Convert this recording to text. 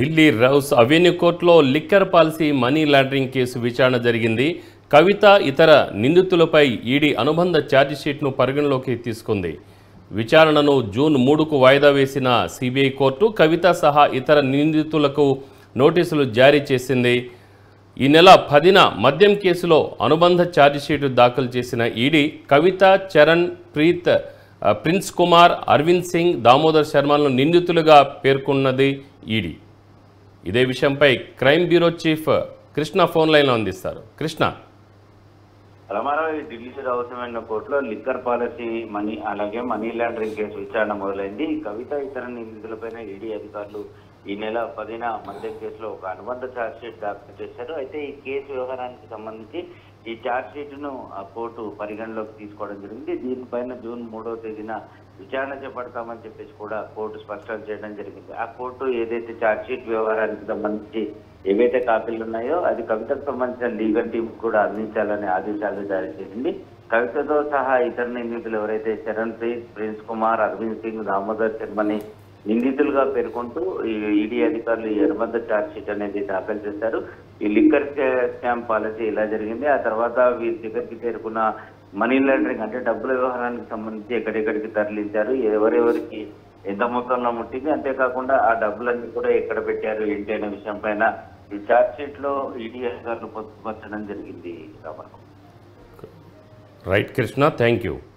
Delhi rouse avenue కోర్టులో liquor policy money laundering case విచారణ జరిగింది కవిత ఇతర నిందితులపై ఈడీ అనుబంధ ఛార్జిషీట్ను పరిగణలోకి తీసుకుంది విచారణను జూన్ మూడుకు వాయిదా వేసిన సిబిఐ కోర్టు కవిత సహా ఇతర నిందితులకు నోటీసులు జారీ చేసింది ఈ నెల పదిన మద్యం కేసులో అనుబంధ ఛార్జిషీటు దాఖలు చేసిన ఈడీ కవిత చరణ్ ప్రీత్ ఆ, ప్రిన్స్ కుమార్ అరవింద్ సింగ్ దామోదర్ శర్మలను నిందితులుగా పేర్కొన్నది ఈడీ ఇదే విషయంపై crime bureau chief Krishna phone లైన్లో అందిస్తారు కృష్ణ రమారావు ఈ ఢిల్లీ అవసరమైన కోర్టులో లిక్కర్ పాలసీ మనీ అలాగే మనీ లాండరింగ్ కేసు విచారణ మొదలైంది కవిత ఇతర నిందితులపైన ఈడీ అధికారులు ఈ నెల పదిన మద్యం కేసులో ఒక అనుబంధ ఛార్జ్ షీట్ దాఖలు చేశారు అయితే ఈ కేసు వ్యవహారానికి సంబంధించి ఈ ఛార్జ్ షీట్ ను ఆ కోర్టు పరిగణలోకి తీసుకోవడం జరిగింది దీనిపైన జూన్ మూడవ తేదీన విచారణ చేపడతామని చెప్పేసి కూడా కోర్టు స్పష్టం చేయడం జరిగింది ఆ కోర్టు ఏదైతే ఛార్జ్ షీట్ వ్యవహారానికి సంబంధించి ఏవైతే కాపీలు ఉన్నాయో అది కవితకు సంబంధించిన లీగల్ టీం కూడా అందించాలని ఆదేశాలు జారీ చేసింది కవితతో సహా ఇతర నిందితులు ఎవరైతే చరణ్ ప్రీత్ ప్రిన్స్ కుమార్ అరవింద్ సింగ్ దామోదర్ శర్మని నిందితులుగా పేర్కొంటూ ఈ ఈడీ అధికారులు ఈ అనుబంధ ఛార్జ్ షీట్ అనేది దాఖలు చేశారు ఈ లిక్కర్ స్కామ్ పాలసీ ఇలా జరిగింది ఆ తర్వాత వీరి దగ్గరికి చేరుకున్న మనీ లాండరింగ్ అంటే డబ్బుల వ్యవహారానికి సంబంధించి ఎక్కడెక్కడికి తరలించారు ఎవరెవరికి ఎంత మొత్తంలో ముట్టింది అంతేకాకుండా ఆ డబ్బులన్నీ కూడా ఎక్కడ పెట్టారు ఏంటి అనే విషయం పైన ఈ ఛార్జ్ షీట్ లో ఈడీ అధికారులు పొందుపరచడం జరిగింది Ramarao right Krishna thank you